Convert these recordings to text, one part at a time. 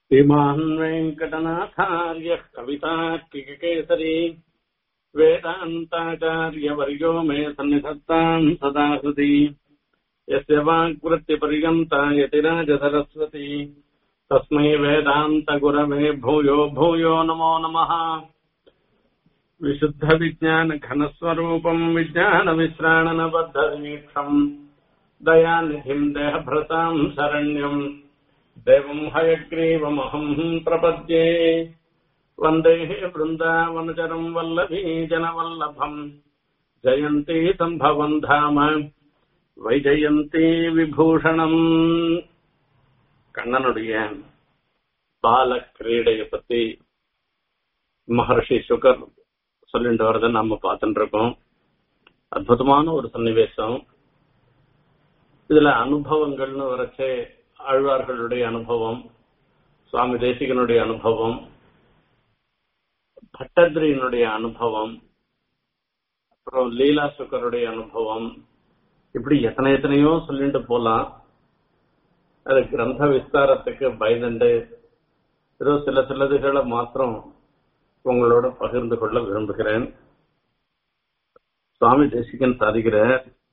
श्रीमान् वेङ्कटनाथार्यः कवितार्किककेसरी वेदान्ताचार्यवर्यो मे सन्निधत्ताम् सदा हृदि यस्य वाक्वृत्तिपर्यन्ता यतिराजसरस्वती तस्मै वेदान्तगुरवे भूयो भूयो नमो नमः विशुद्धविज्ञानघनस्वरूपम् विज्ञानविश्राणनबद्धवीक्षम् दयानिधिम् देहभृताम् शरण्यम् देवम् हयग्रीवमहम् प्रपद्ये वन्दे वृन्दावनचरम् वल्लभी जनवल्लभम् जयन्ती सम्भवम् धाम வைஜெயந்தி விபூஷணம் கண்ணனுடைய பால கிரீடைய பத்தி மகர்ஷி சுகர் சொல்லிட்டு வரத நம்ம பார்த்துட்டு இருக்கோம் அற்புதமான ஒரு சன்னிவேசம் இதுல அனுபவங்கள்னு வரச்சே ஆழ்வார்களுடைய அனுபவம் சுவாமி தேசிகனுடைய அனுபவம் பட்டத்ரியினுடைய அனுபவம் அப்புறம் லீலா சுக்கருடைய அனுபவம் இப்படி எத்தனை எத்தனையோ சொல்லிட்டு போலாம் அது கிரந்த விஸ்தாரத்துக்கு பயந்துண்டு ஏதோ சில சிலதுகளை மாத்திரம் உங்களோட பகிர்ந்து கொள்ள விரும்புகிறேன் சுவாமி தேசிகன் சாதிக்கிறார்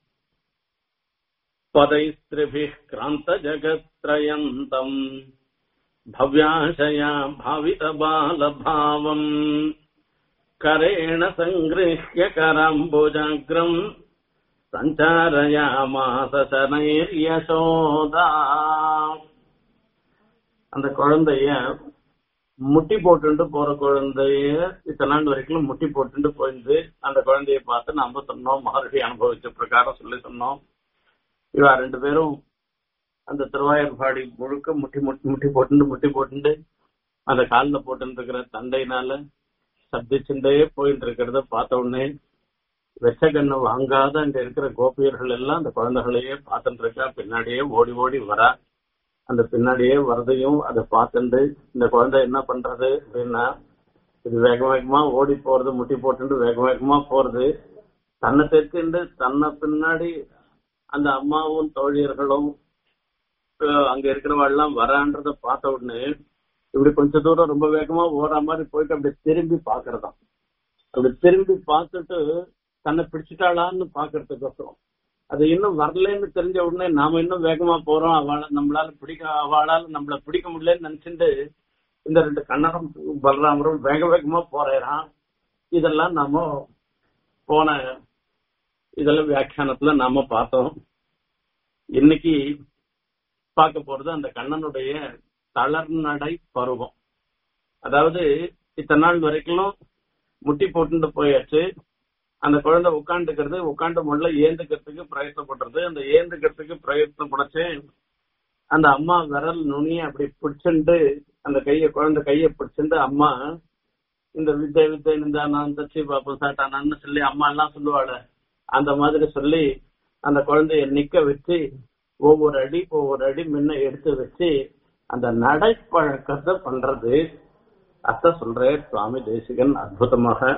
பதைஸ்திரிபிः क्रान्तजगत्त्रयन्तम् भव्याशया भावितबालभावम् करेण सङ्गृह्य कराम्बुजाग्रम् சஞ்சாரயாமாச சனைர்யசோதா அந்த குழந்தைய முட்டி போட்டுண்டு போற குழந்தைய இத்தனை நாள் வரைக்கும் முட்டி போட்டுண்டு போயிருந்து அந்த குழந்தைய பார்த்து நம்ம சொன்னோம் மகர்ஷி அனுபவிச்ச பிரகாரம் சொல்லி சொன்னோம் இவா ரெண்டு பேரும் அந்த திருவாயூர்பாடி முழுக்க முட்டி முட்டி முட்டி போட்டுண்டு முட்டி போட்டுண்டு அந்த காலில் போட்டுன்னு இருக்கிற தண்டையினால சப்திச்சுட்டே போயிட்டு இருக்கிறத பார்த்த உடனே வெச்ச கண்ணை வாங்காத அங்க இருக்கிற கோபியர்கள் எல்லாம் அந்த குழந்தைகளையே பார்த்துட்டு இருக்கா பின்னாடியே ஓடி ஓடி வரா அந்த பின்னாடியே வரதையும் அதை பார்த்துட்டு இந்த குழந்தை என்ன பண்றது அப்படின்னா இது வேக வேகமா ஓடி போறது முட்டி போட்டுட்டு வேக வேகமா போறது தன்னை தெற்குண்டு தன்னை பின்னாடி அந்த அம்மாவும் தோழியர்களும் அங்க இருக்கிறவெல்லாம் வரான்றத பார்த்த உடனே இப்படி கொஞ்ச தூரம் ரொம்ப வேகமா ஓடுற மாதிரி போயிட்டு அப்படி திரும்பி பாக்குறதாம் அப்படி திரும்பி பார்த்துட்டு தன்னை பிடிச்சிட்டாளான்னு பாக்குறதுக்கோசரம் அது இன்னும் வரலன்னு தெரிஞ்ச உடனே நாம இன்னும் வேகமா போறோம் அவளை நம்மளால பிடிக்க அவளால நம்மள பிடிக்க முடியலன்னு நினைச்சுட்டு இந்த ரெண்டு கண்ணனும் பலராமரும் வேக வேகமா போறான் இதெல்லாம் நாம போன இதெல்லாம் வியாக்கியானத்துல நாம பார்த்தோம் இன்னைக்கு பார்க்க போறது அந்த கண்ணனுடைய தளர்நடை பருவம் அதாவது இத்தனை நாள் வரைக்கும் முட்டி போட்டுட்டு போயாச்சு அந்த குழந்தை உட்காந்துக்கிறது உட்காந்து முதல்ல ஏந்துக்கிறதுக்கு பிரயத்தனப்படுறது அந்த ஏந்துக்கிறதுக்கு பிரயத்தனப்படச்சு அந்த அம்மா விரல் நுனிய அப்படி பிடிச்சுண்டு அந்த கைய குழந்தை கைய பிடிச்சுண்டு அம்மா இந்த வித்தை வித்தை இந்த நான் தச்சி பாப்போம் சாட்டானான்னு சொல்லி அம்மா எல்லாம் சொல்லுவாள் அந்த மாதிரி சொல்லி அந்த குழந்தைய நிக்க வச்சு ஒவ்வொரு அடி ஒவ்வொரு அடி முன்ன எடுத்து வச்சு அந்த நடைப்பழக்கத்தை பண்றது அத்த சொல்றேன் சுவாமி தேசிகன் அற்புதமாக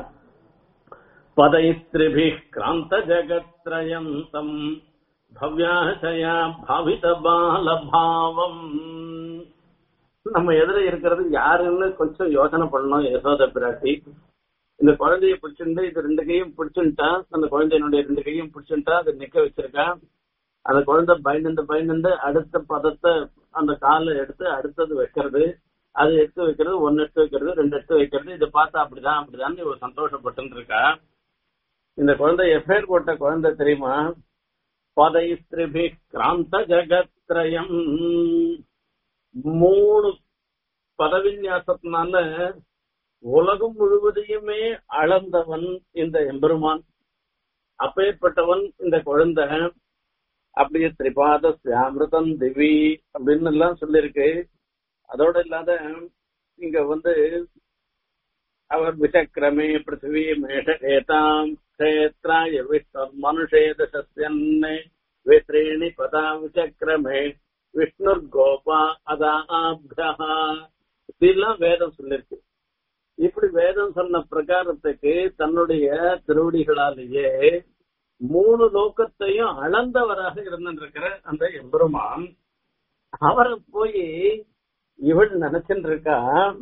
पदैस्त्रिभिः क्रान्तजगत्त्रयन्तम् भव्याशया பாவிதபாலபாவம் நம்ம எதிர இருக்கிறது யாருன்னு கொஞ்சம் யோசனை பண்ணணும் யசோத பிராட்டி இந்த குழந்தைய பிடிச்சுட்டு இது ரெண்டு கையும் பிடிச்சுட்டா அந்த குழந்தையினுடைய ரெண்டு கையும் பிடிச்சுட்டா அதை நிக்க வச்சிருக்கா அந்த குழந்தை பயந்து பயந்து அடுத்த பதத்தை அந்த காலை எடுத்து அடுத்தது வைக்கிறது அது எடுத்து வைக்கிறது ஒன்னு எடுத்து வைக்கிறது ரெண்டு எடுத்து வைக்கிறது இதை பார்த்தா அப்படிதான் அப்படிதான் இவ சந்தோஷப்பட்டு இருக்கா இந்த குழந்தை எப்பேர் போட்ட குழந்தை தெரியுமா பதைஸ்திரிபி கிராந்த ஜகத்ரயம் மூணு பதவிநியாசத்தினால உலகம் முழுவதையுமே அளந்தவன் இந்த எம்பெருமான் அப்பேற்பட்டவன் இந்த குழந்தை அப்படியே திரிபாத அமிர்தம் திவி அப்படின்னு எல்லாம் சொல்லியிருக்கு அதோட இல்லாத இங்க வந்து அவர் விசக்கிரமே பிருத்திவி மேஷேதாம் क्षेत्राय विष्णुर्मनुषे दशस्यन्ने वित्रीणि पदा विचक्रमे விஷ்ணுர்கோபா அதாபியா இதெல்லாம் வேதம் சொல்லிருக்கு இப்படி வேதம் சொன்ன பிரகாரத்துக்கு தன்னுடைய திருவடிகளாலேயே மூணு லோகத்தையும் அளந்தவராக இருந்திருக்கிற அந்த எம்பெருமான் அவரை போய் இவன் நினைச்சுட்டு இருக்கா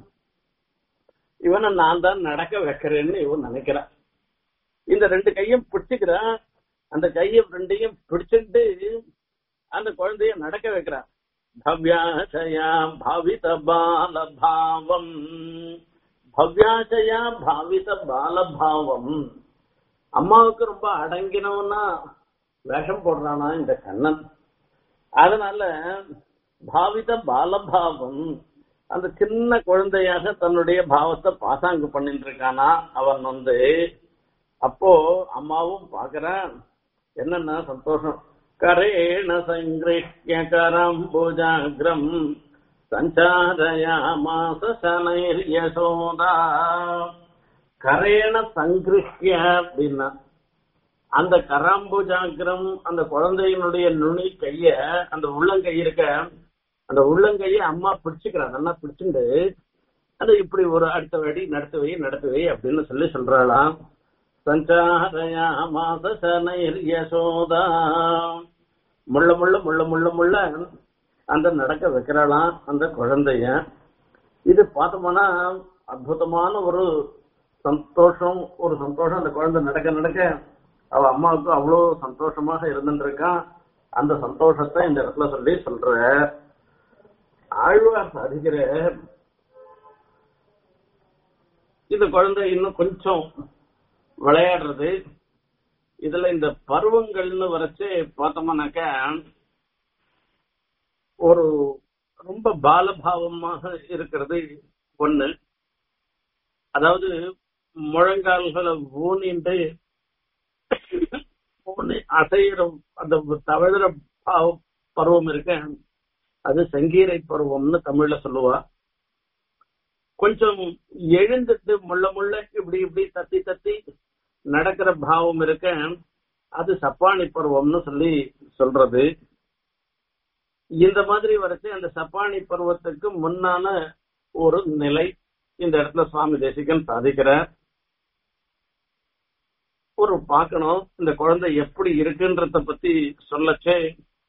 இவனை நான் தான் நடக்க வைக்கிறேன்னு இவன் நினைக்கிறான் இந்த ரெண்டு கையும் பிடிச்சுக்கிறான் அந்த கையை ரெண்டையும் பிடிச்சிட்டு அந்த குழந்தைய நடக்க வைக்கிறான் பவ்யாசயா பாவித பாலபாவம் பவ்யாசயா பாவித பாலபாவம் அம்மாவுக்கு ரொம்ப அடங்கினவனா வேஷம் போடுறானா இந்த கண்ணன் அதனால பாவித பாலபாவம் அந்த சின்ன குழந்தையாக தன்னுடைய பாவத்தை பாசாங்கு பண்ணிட்டு இருக்கானா அவன் வந்து அப்போ அம்மாவும் பாக்குறான் என்னன்னா சந்தோஷம் கரேண சங்கிருஷ்ய கரம் பூஜாகிரம் சஞ்சாரயாமாச சனைர் யசோதா கரேண சங்கிருஷ்ய அப்படின்னா அந்த கராம்புஜாகிரம் அந்த குழந்தையினுடைய நுனி கைய அந்த உள்ளங்கை இருக்க அந்த உள்ளங்கைய அம்மா பிடிச்சுக்கிறா நல்லா பிடிச்சுண்டு அது இப்படி ஒரு அடுத்த வழி நடத்து வை நடத்து வை அப்படின்னு சொல்லி சொல்றாளாம் சஞ்சாரயா மாச சனைர் யசோதா முள்ள முள்ள முள்ள முள்ள முள்ள அந்த நடக்க வைக்கிறாளாம் அந்த குழந்தைய இது பார்த்தோம்னா அற்புதமான ஒரு சந்தோஷம் ஒரு சந்தோஷம் அந்த குழந்தை நடக்க நடக்க அவ அம்மாவுக்கு அவ்வளவு சந்தோஷமாக இருந்துருக்கான் அந்த சந்தோஷத்தை இந்த இடத்துல சொல்லி சொல்ற ஆழ்வார் சாதிக்கிற இந்த குழந்தை இன்னும் கொஞ்சம் விளையாடுறது இதுல இந்த பருவங்கள்னு வரைச்சு பார்த்தோம்னாக்க ஒரு ரொம்ப பாலபாவமாக இருக்கிறது ஒண்ணு அதாவது முழங்கால்களை ஊனிண்டு ஊனி அசைகிற அந்த தவழுற பாவ- பருவம் இருக்க அது சங்கீரை பருவம்னு தமிழ்ல சொல்லுவா கொஞ்சம் எழுந்துட்டு முள்ள முள்ள இப்படி இப்படி தத்தி தத்தி நடக்கிற பாவம் இருக்க அது சப்பானி பருவம்னு சொல்லி சொல்றது இந்த மாதிரி வரைச்சு அந்த சப்பானி பருவத்துக்கு முன்னான ஒரு நிலை இந்த இடத்துல சுவாமி தேசிகன் சாதிக்கிறார் ஒரு பார்க்கணும் இந்த குழந்தை எப்படி இருக்குன்றத பத்தி சொல்லச்சே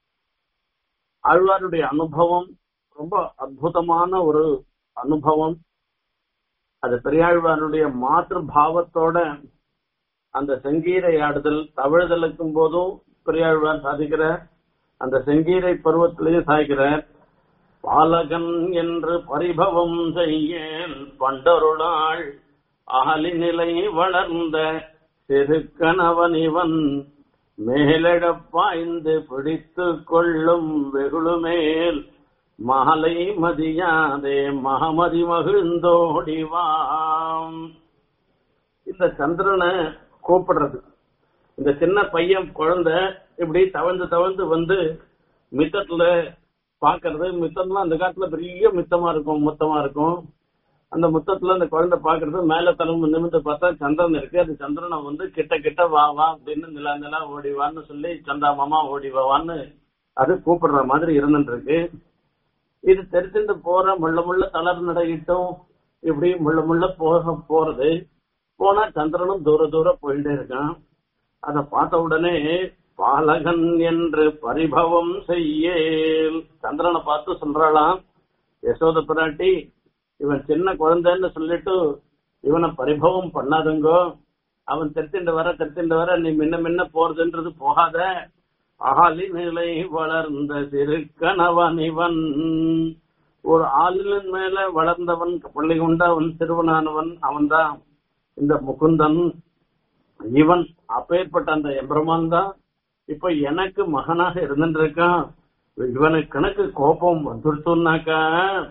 ஆழ்வாருடைய அனுபவம் ரொம்ப அற்புதமான ஒரு அனுபவம் அது பெரியாழ்வாருடைய மாற்று பாவத்தோட அந்த செங்கீரை ஆடுதல் தவழுதலுக்கும் போதும் பெரியாழ்வார் சாதிக்கிறார் அந்த செங்கீரை பருவத்திலேயே சாய்க்கிறார் பாலகன் என்று பரிபவம் செய்யேன் பண்டருளாள் ஆலி நிலை வளர்ந்த சிறு கணவனிவன் மேலிடப் பாய்ந்து பிடித்து கொள்ளும் வெகுளுமேல் மாலை மதியாதே மகமதி மகிழ்ந்தோடிவாம் இந்த சந்திரனை கூப்பிடுறது இந்த சின்ன பையன் குழந்தை இப்படி தவழ்ந்து தவழ்ந்து வந்து மித்தத்துல பாக்குறது மித்தம்லாம் அந்த காலத்துல பெரிய மித்தமா இருக்கும் மொத்தமா இருக்கும் அந்த முத்தத்துல அந்த குழந்தை பாக்குறது மேல தலைமை நிமிந்து பார்த்தா சந்திரன் இருக்கு அது சந்திரனை வந்து கிட்ட கிட்ட வா வா அப்படின்னு நிலா நிலா ஓடி வான்னு சொல்லி சந்தா மாமா ஓடி வா வான்னு அது கூப்பிடுற மாதிரி இருந்துட்டு இருக்கு இது தெரிச்சுட்டு போற முள்ள முள்ள தளர் நடையிட்டும் இப்படி முள்ள முள்ள போக போறது போனா சந்திரனும் தூர தூர போயிட்டே இருக்கான் அத பார்த்த உடனே பாலகன் என்று பரிபவம் செய்யேல் சந்திரனை பார்த்து சொல்றாளாம் யசோத பிராட்டி இவன் சின்ன குழந்தைன்னு சொல்லிட்டு இவனை பரிபவம் பண்ணாதுங்கோ அவன் தெரிச்சுட்டு வர தெரிச்சுட்டு வர நீ முன்ன முன்ன போறதுன்றது போகாத அகாலி நிலை வளர்ந்த சிறு கணவன் இவன் ஒரு ஆளின் மேல வளர்ந்தவன் பள்ளி கொண்டவன் சிறுவனானவன் அவன்தான் இந்த முகுந்தன் இவன் அப்பேற்பட்ட அந்த எம்பெருமான் தான் இப்ப எனக்கு மகனாக இருந்துட்டு இருக்கான் இவனுக்கு கணக்கு கோபம் வந்துடுத்துனாக்கா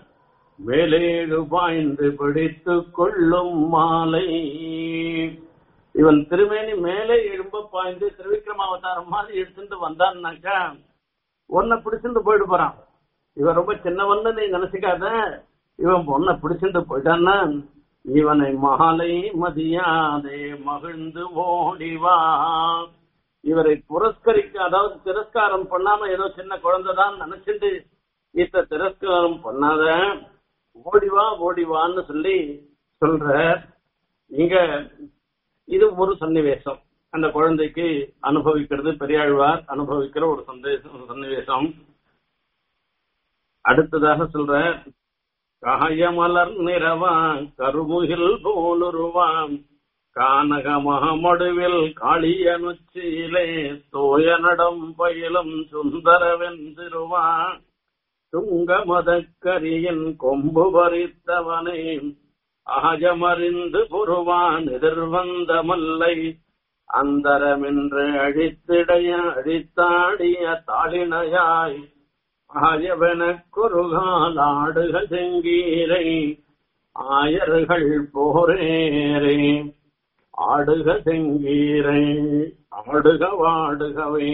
வேலேடு பாய்ந்து பிடித்து கொள்ளும் மாலை இவன் திருமேனி மேலே எழும்ப பாய்ந்து திருவிக்ரமாவதாரம் மாதிரி எடுத்துட்டு வந்தான்னாக்கா உன்னை பிடிச்சிட்டு போயிட்டு போறான் இவன் ரொம்ப சின்னவன்னு நீ நினைச்சுக்காத இவன் உன்னை பிடிச்சிட்டு போயிட்டான்னா இவனை மாலை மதியாதே மகிழ்ந்து ஓடிவா இவரை புரஸ்கரிக்க அதாவது திரஸ்காரம் பண்ணாம ஏதோ சின்ன குழந்தைதான் நினைச்சிட்டு இத்த திரஸ்காரம் பண்ணாத ஓடிவா ஓடிவான்னு சொல்லி சொல்ற இங்க இது ஒரு சன்னிவேசம் அந்த குழந்தைக்கு அனுபவிக்கிறது பெரியாழ்வார் அனுபவிக்கிற ஒரு சந்தேசம் சன்னிவேசம் அடுத்ததாக சொல்ற காயமலர் நிறவான் கருமுகில் போலுருவான் கானக மகமடுவில் காளியனுச்சியிலே தோய நடம் பயிலும் சுந்தரவென் திருவான் துங்கமதக்கரியின் கொம்பு பறித்தவனே அகஜமறிந்து புருவான் எதிர்வந்த மல்லை அந்தரமென்று அழித்திடைய அழித்தாடிய தாளினையாய் ஆயவனக் குறுகால் ஆடுக செங்கீரை ஆயர்கள் போரேரே ஆடுக செங்கீரை ஆடுக வாடுகவே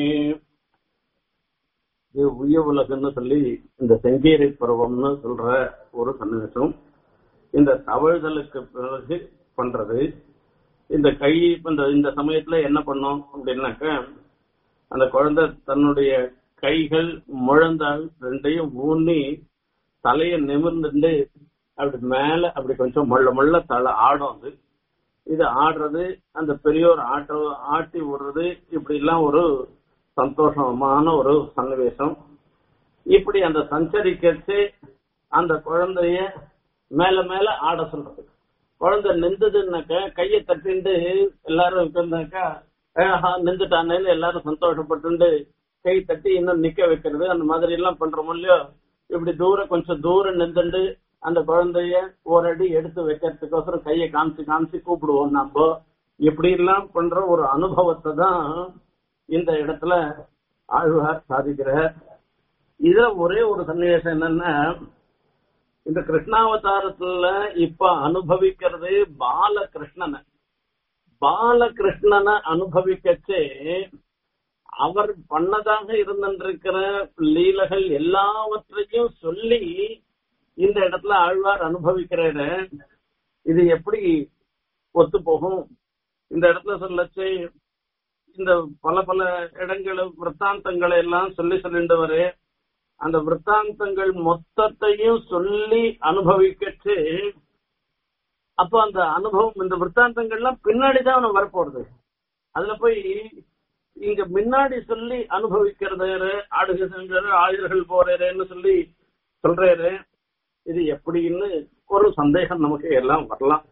இது உய உலகம்னு சொல்லி இந்த செங்கீரை பருவம்னு சொல்ற ஒரு சன்னிவேசம் இந்த தவழ்தலுக்கு பிறகு பண்றது இந்த கை இந்த இந்த சமயத்துல என்ன பண்ணோம் அப்படின்னாக்க அந்த குழந்தை தன்னுடைய கைகள் முழந்தால் ரெண்டையும் ஊனி தலையை நிமிர்ந்துட்டு அப்படி மேல அப்படி கொஞ்சம் மொள்ள மொள்ள தலை ஆடும் அது இது ஆடுறது அந்த பெரியோர் ஆட்ட ஆட்டி விடுறது இப்படி எல்லாம் ஒரு சந்தோஷமான ஒரு சன்னிவேசம் இப்படி அந்த சஞ்சரிக்கச்சு அந்த குழந்தைய மேல மேல ஆட சொல்றது குழந்தை நின்றுதுன்னாக்க கையை தட்டிண்டு எல்லாரும் உட்கார்ந்தாக்கா ஆஹா நின்றுட்டானேன்னு எல்லாரும் சந்தோஷப்பட்டு கை தட்டி இன்னும் நிக்க வைக்கிறது அந்த மாதிரி எல்லாம் பண்றோம் இல்லையோ இப்படி தூரம் கொஞ்சம் தூரம் நின்றுண்டு அந்த குழந்தைய ஒரு அடி எடுத்து வைக்கிறதுக்கோசரம் கையை காமிச்சு காமிச்சு கூப்பிடுவோம் நம்ம இப்படி எல்லாம் பண்ற ஒரு அனுபவத்தை தான் இந்த இடத்துல ஆழ்வார் சாதிக்கிறார் இதுல ஒரே ஒரு சன்னிவேசம் என்னன்னா இந்த கிருஷ்ணாவதாரத்துல இப்ப அனுபவிக்கிறது பாலகிருஷ்ணனை பாலகிருஷ்ணனை அனுபவிக்கச்சே அவர் பண்ணதாக இருந்திருக்கிற லீலைகள் எல்லாவற்றையும் சொல்லி இந்த இடத்துல ஆழ்வார் அனுபவிக்கிறாரு இது எப்படி ஒத்து போகும் இந்த இடத்துல சொல்லச்சு இந்த பல பல இடங்கள் விற்த்தாந்தங்களை எல்லாம் சொல்லி சொல்லிட்டு வரு அந்த விற்த்தாந்தங்கள் மொத்தத்தையும் சொல்லி அனுபவிக்கச்சு அப்ப அந்த அனுபவம் இந்த விற்த்தாந்தங்கள்லாம் பின்னாடிதான் அவனுக்கு வரப்போறது அதுல போய் இங்க முன்னாடி சொல்லி அனுபவிக்கிறது ஆடுக செஞ்சாரு ஆயுதர்கள் போறேன்னு சொல்லி சொல்றாரு இது எப்படின்னு ஒரு சந்தேகம் நமக்கு எல்லாம் வரலாம்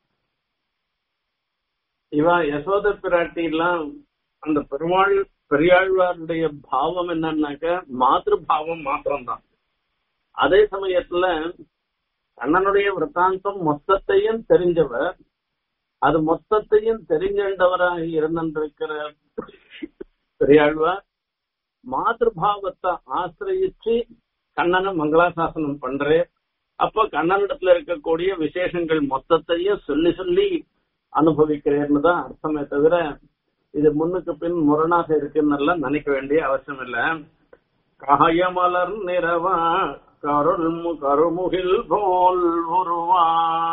இவா யசோத பிராட்டி எல்லாம் அந்த பெருமாள் பெரியாழ்வாருடைய பாவம் என்னன்னாக்க மாத்திரு பாவம் மாத்திரம்தான் அதே சமயத்துல கண்ணனுடைய விற்த்தாந்தம் மொத்தத்தையும் தெரிஞ்சவர் அது மொத்தத்தையும் தெரிஞ்சவராக இருந்திருக்கிற பெரியாழ்வார் மாத்திருபாவத்தை ஆசிரியிச்சு கண்ணனை மங்களாசாசனம் பண்றே அப்ப கண்ணனிடத்துல இருக்கக்கூடிய விசேஷங்கள் மொத்தத்தையும் சொல்லி சொல்லி அனுபவிக்கிறேன்னு தான் அர்த்தமே தவிர இது முன்னுக்கு பின் முரணாக இருக்குன்னு எல்லாம் நினைக்க வேண்டிய அவசியம் இல்ல காயமலர் நிறவா கருள் கருமுகில் போல் உருவா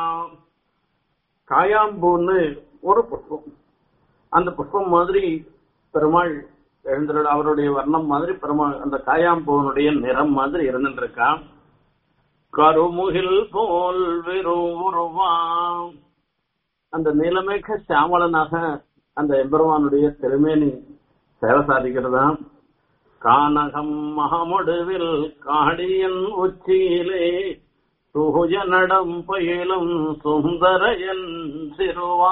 காயாம்பூன்னு ஒரு புஷ்பம் அந்த புஷ்பம் மாதிரி பெருமாள் எழுந்திர அவருடைய வர்ணம் மாதிரி பெருமாள் அந்த காயாம்பூனுடைய நிறம் மாதிரி இருந்துட்டு இருக்கான் கருமுகில் போல் விருவான் அந்த நீலமேக சியாமலனாக அந்த எம்பெருமானுடைய திருமேனி சேவை சாதிக்கிறதாம் கானகம் மகமுடுவில் காடியன் உச்சியிலே சுகுஜ நடம் பயிலும் சுந்தரையன் சிறுவா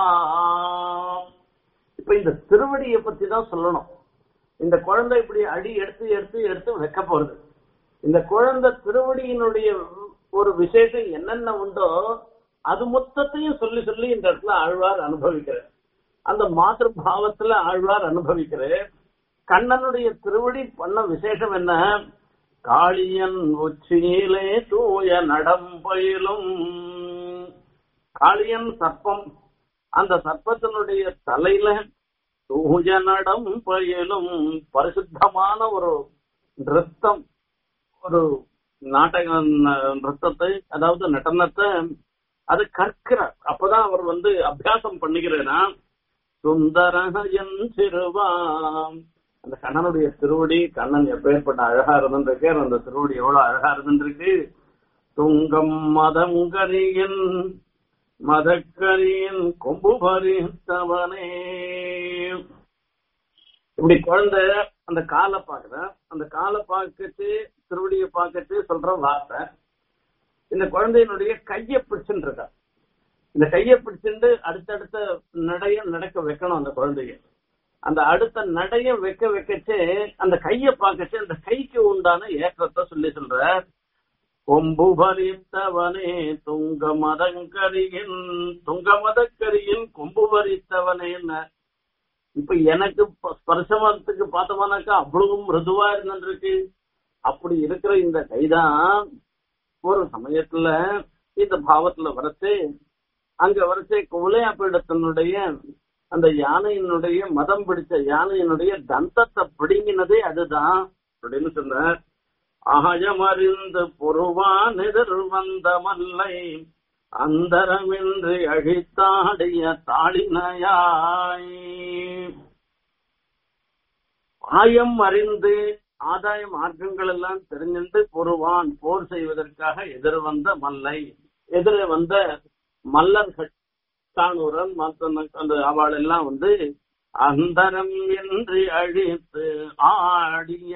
இப்ப இந்த திருவடியை பத்தி தான் சொல்லணும் இந்த குழந்தை இப்படி அடி எடுத்து எடுத்து எடுத்து வைக்க போறது இந்த குழந்தை திருவடியினுடைய ஒரு விசேஷம் என்னென்ன உண்டோ அது மொத்தத்தையும் சொல்லி சொல்லி இந்த இடத்துல ஆழ்வார் அனுபவிக்கிறார் அந்த மாத்திரு பாவத்துல ஆழ்வார் அனுபவிக்கிறார் கண்ணனுடைய திருவடி பண்ண விசேஷம் என்ன காளியன் உச்சியிலே தூய நடம்பயிலும் காளியன் சர்ப்பம் அந்த சர்ப்பத்தினுடைய தலையில தூய நடம் பயிலும் பரிசுத்தமான ஒரு நிறுத்தம் ஒரு நாடக நிறுத்தத்தை அதாவது நடனத்தை அது கற்கிறார் அப்பதான் அவர் வந்து அபியாசம் பண்ணிக்கிறேன்னா சுந்தரன் சிறுவாம் அந்த கண்ணனுடைய திருவடி கண்ணன் எப்பேற்பட்ட அழகா இருந்துருக்கு அந்த திருவடி எவ்வளவு அழகா இருந்துருக்கு துங்கம் மதங்கரியின் மதக்கரியின் கொம்பு பறித்தவனே இப்படி குழந்தை அந்த காலை பாக்குற அந்த காலை பார்க்கட்டு திருவடியை பார்க்கட்டு சொல்ற வார்த்தை இந்த குழந்தையினுடைய கையை பிடிச்சுட்டு இருக்கா இந்த கையை பிடிச்சிட்டு அடுத்தடுத்த நடைய நடக்க வைக்கணும் அந்த குழந்தைய அந்த அடுத்த நடைய வைக்க வைக்கச்சே அந்த கைய பார்க்கச்சே அந்த கைக்கு உண்டான ஏற்றத்தை சொல்லி சொல்ற கொம்பு பறித்தவனே துங்க மதங்கரியின் துங்க மதக்கரியின் கொம்பு பறித்தவனே இப்ப எனக்கு ப- ஸ்பர்சமத்துக்கு பார்த்தோம்னாக்கா அவ்வளவு மிருதுவா இருந்துருக்கு அப்படி இருக்கிற இந்த கைதான் ஒரு சமயத்துல இந்த பாவத்துல வரச்சு அங்க வரச்சு குவலையாப்பீடத்தினுடைய அந்த யானையினுடைய மதம் பிடிச்ச யானையினுடைய தந்தத்தை பிடுங்கினதே அதுதான் அப்படின்னு சொன்னார் அகயமறிந்து பொறுவான் எதிர் வந்த மல்லை அந்தரமின்றி அழித்தாடிய தாளினையாய் ஆயம் அறிந்து ஆதாய மார்க்கங்கள் எல்லாம் தெரிஞ்சிருந்து பொறுவான் போர் செய்வதற்காக எதிர் வந்த மல்லை எதிர வந்த மல்லர்கள் தானூரன் மற்ற அந்த அவள் எல்லாம் வந்து அந்தரம் என்று அழித்து ஆடிய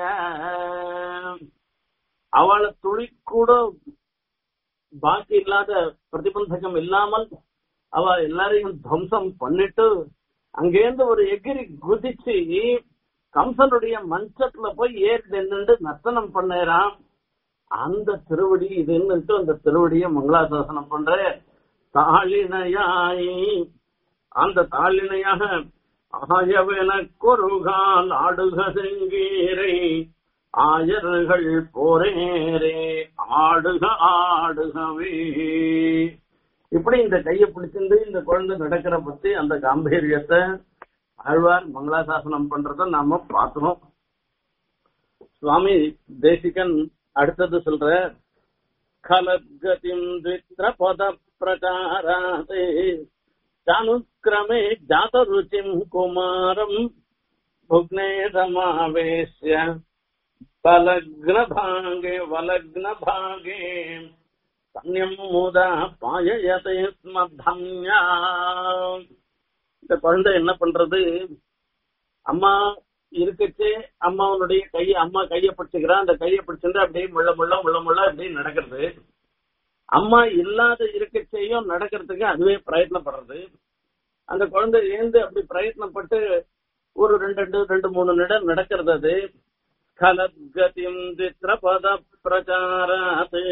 அவளை துளி கூட பாக்கி இல்லாத பிரதிபந்தகம் இல்லாமல் அவ எல்லாரையும் துவம்சம் பண்ணிட்டு அங்கேருந்து ஒரு எகிரி குதிச்சு கம்சனுடைய மஞ்சத்துல போய் ஏறி நின்று நர்த்தனம் பண்ணேராம் அந்த திருவடி இதுன்னுட்டு அந்த திருவடியை மங்களாசாசனம் பண்ற தாளினையாய் அந்த தாளினையாக ஆயவென கொருகால் ஆடுக செங்கீரை ஆயர்கள் போரேரே ஆடுக ஆடுகவே இப்படி இந்த கையை பிடிச்சிருந்து இந்த குழந்தை நடக்கிற பத்தி அந்த காம்பீரியத்தை ஆழ்வார் மங்களாசாசனம் பண்றத நாம பார்த்தோம் சுவாமி தேசிகன் அடுத்தது சொல்ற கலத்கதிம் பத பிரகாராதே சானுக்கிரமே ஜாத ருச்சிம் குமாரம் புக்னே ரமாவேஷ்ய பலக்னபாங்கே வலக்னபாகே தன்யம் முதா பாயயதே ஸ்ம தன்யா இந்த குழந்தை என்ன பண்றது அம்மா இருக்கச்சே அம்மாவனுடைய கையை அம்மா கையை பிடிச்சுக்கிறான் அந்த கையை பிடிச்சிருந்து அப்படியே முள்ள முள்ள முள்ள முள்ள அப்படியே நடக்கிறது அம்மா இல்லாத இருக்கச்சேயும் நடக்கிறதுக்கு அதுவே பிரயத்னப்படுறது அந்த குழந்தை ஏந்து அப்படி பிரயத்னப்பட்டு ஒரு ரெண்டு ரெண்டு ரெண்டு மூணு நிடம் நடக்கிறது அது கலத்கதிம் தித்ரபத பிரச்சாராத்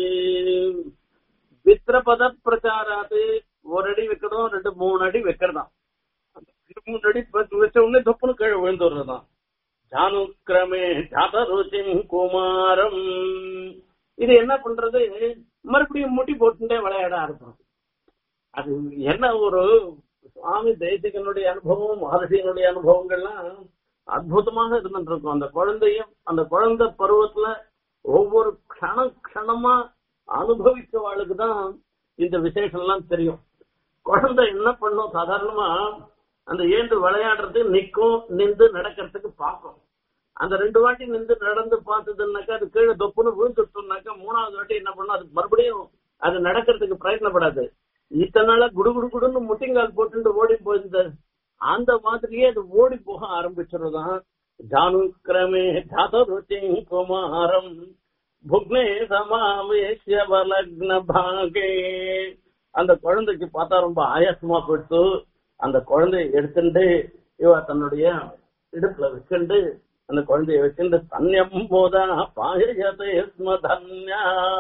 வித்ரபத பிரச்சாராத் ஒரு அடி வைக்கணும் ரெண்டு மூணு அடி வைக்கிறதாம் அந்த மூணு அடி வச்சு வச்ச உடனே தொப்புன்னு கீழே விழுந்து விடுறதாம் ஜானுக்கிரமே ஜாத ருச்சிம் குமாரம் இது என்ன பண்றது மறுபடியும் முட்டி போட்டுட்டே விளையாட ஆரம்பிக்கும் அது என்ன ஒரு சுவாமி தேசிகனுடைய அனுபவம் மகர்ஷியனுடைய அனுபவங்கள்லாம் அற்புதமாக இருந்துட்டு இருக்கும் அந்த குழந்தையும் அந்த குழந்தை பருவத்துல ஒவ்வொரு க்ஷண க்ஷணமா அனுபவிச்சவாளுக்கு தான் இந்த விசேஷம் எல்லாம் தெரியும் குழந்தை என்ன பண்ணும் சாதாரணமா அந்த ஏண்டு விளையாடுறது நிக்கும் நின்று நடக்கிறதுக்கு பார்க்கும் அந்த ரெண்டு வாட்டி நின்று நடந்து பார்த்ததுன்னாக்கா அது கீழே தொப்புன்னு விழுந்துட்டோம்னாக்கா மூணாவது வாட்டி என்ன பண்ணும் அது மறுபடியும் அது நடக்கிறதுக்கு பிரயத்னப்படாது இத்தனை நாளா குடு குடு குடுன்னு முட்டிங்கால் போட்டுட்டு ஓடி போயிருந்த அந்த மாதிரியே அது ஓடி போக ஆரம்பிச்சிருதான் ஜானுக்கிரமே ஜாதருச்சி குமாரம் புக்னே சமாவேசிய வலக்ன பாகே அந்த குழந்தைக்கு பார்த்தா ரொம்ப ஆயாசமா போயிட்டு அந்த குழந்தைய எடுத்துட்டு இவ தன்னுடைய இடுப்புல வச்சுண்டு அந்த குழந்தைய வச்சுட்டு தன்யம் போதா பாயதே ஸ்ம தன்யா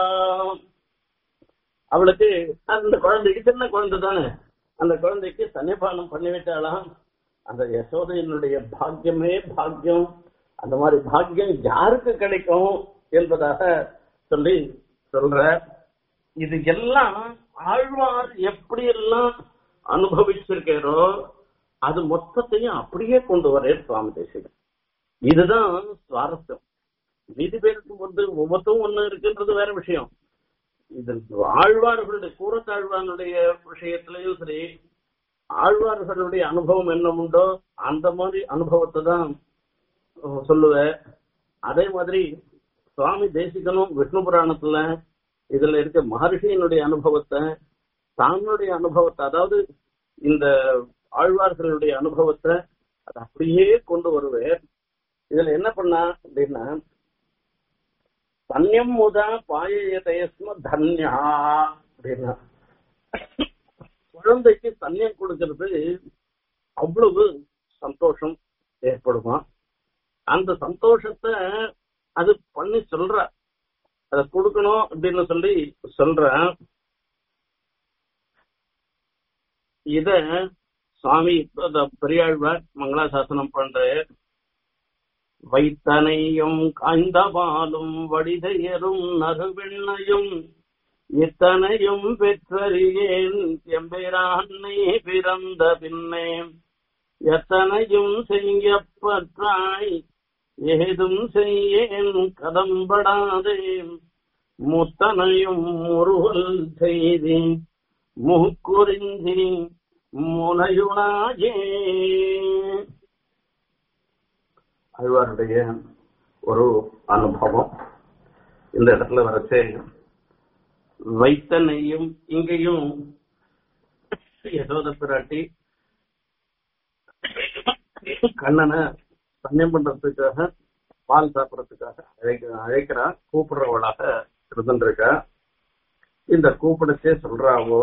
அவளுக்கு அந்த குழந்தைக்கு சின்ன குழந்தை தானே அந்த குழந்தைக்கு தன்யபானம் பண்ணி விட்டாலாம் அந்த யசோதையினுடைய பாக்கியமே பாக்கியம் அந்த மாதிரி பாக்கியம் யாருக்கு கிடைக்கும் என்பதாக சொல்லி சொல்ற இது எல்லாம் ஆழ்வார் எப்படி எல்லாம் அனுபவிச்சிருக்காரோ அது மொத்தத்தையும் அப்படியே கொண்டு வரே சுவாமி தேசிகன் இதுதான் சுவாரஸ்யம் நீதி பேருக்கு வந்து ஒவ்வொருத்தரும் ஒண்ணு இருக்குன்றது வேற விஷயம் இது ஆழ்வார்களுடைய கூறத்தாழ்வானுடைய விஷயத்திலையும் சரி ஆழ்வார்களுடைய அனுபவம் என்ன உண்டோ அந்த மாதிரி அனுபவத்தை தான் சொல்லுவேன் அதே மாதிரி சுவாமி தேசிகனும் விஷ்ணு புராணத்துல இதுல இருக்க மகர்ஷியினுடைய அனுபவத்தை தன்னுடைய அனுபவத்தை அதாவது இந்த ஆழ்வார்களுடைய அனுபவத்தை அதை அப்படியே கொண்டு வருவேன் இதுல என்ன பண்ணா அப்படின்னா தன்யம் முதா பாயயதேஸ்ம தன்யா அப்படின்னா குழந்தைக்கு தன்யம் கொடுக்கிறது அவ்வளவு சந்தோஷம் ஏற்படுமா அந்த சந்தோஷத்தை அது பண்ணி சொல்ற அத கொடுக்கணும் அப்படின்னு சொல்லி சொல்ற இத சுவாமி பெரியாழ்வார் மங்களாசாசனம் பண்ற வைத்தனையும் காய்ந்தபாலும் வடிதையரும் நறுவெண்ணையும் இத்தனையும் பெற்றறியேன் எம்பிரான்னை பிறந்த பின்னே எத்தனையும் செய்யப்பற்றாய் ஏதும் செய்யேன் கதம்படாதே முத்தனையும் முருகல் செய்தி முக்குறிஞ்சி முனையுணாயே அழ்வாருடைய ஒரு அனுபவம் இந்த இடத்துல வரச்சே வைத்தனையும் இங்கேயும் யசோத பிராட்டி கண்ணனை சன்னியம் பண்றதுக்காக பால் சாப்பிடறதுக்காக அழைக்க அழைக்கிறா கூப்பிடுறவளாக இருந்துருக்கா இந்த கூப்பிடச்சே சொல்றாவோ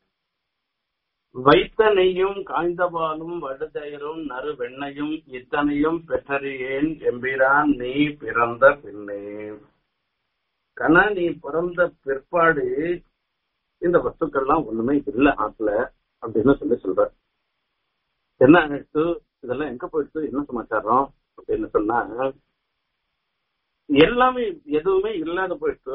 வைத்த நெய்யும் காய்ந்த பாலும் வடுதயிரும் நறு வெண்ணையும் இத்தனையும் பெற்றறியேன் எம்பிரான் நீ பிறந்த பின்னே கண்ணா நீ பிறந்த பிற்பாடு இந்த வஸ்துக்கள்லாம் ஒண்ணுமே இல்ல ஆத்துல அப்படின்னு சொல்லி சொல்ற என்ன ஆயிடுச்சு இதெல்லாம் எங்க போயிடுச்சு என்ன சமாச்சாரம் அப்படின்னு சொன்னா எல்லாமே எதுவுமே இல்லாத போயிடுச்சு